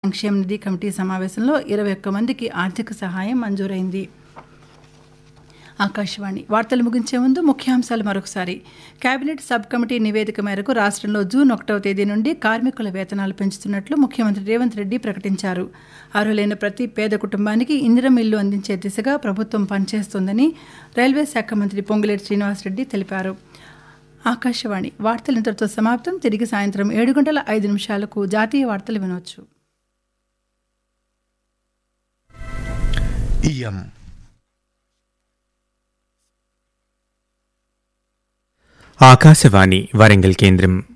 సంక్షేమ నిధి కమిటీ సమావేశంలో ఇరవై ఒక్క మందికి ఆర్థిక సహాయం మంజూరైంది ఆకాశవాణి వార్తలు ముగించే ముందు ముఖ్యాంశాలు మరొకసారి కేబినెట్ సబ్ కమిటీ నివేదిక మేరకు రాష్ట్రంలో జూన్ ఒకటవ తేదీ నుండి కార్మికుల వేతనాలు పెంచుతున్నట్లు ముఖ్యమంత్రి రేవంత్ రెడ్డి ప్రకటించారు అర్హులైన ప్రతి పేద కుటుంబానికి ఇందిరం ఇల్లు అందించే దిశగా ప్రభుత్వం పనిచేస్తోందని రైల్వే శాఖ మంత్రి పొంగులేటి శ్రీనివాసరెడ్డి తెలిపారు ఆకాశవాణి వార్తలు ఇంతటితో సమాప్తం తిరిగి సాయంత్రం ఏడు గంటల ఐదు నిమిషాలకు జాతీయ వార్తలు వినవచ్చు ఇయం ఆకాశవాణి వరంగల్ కేంద్రం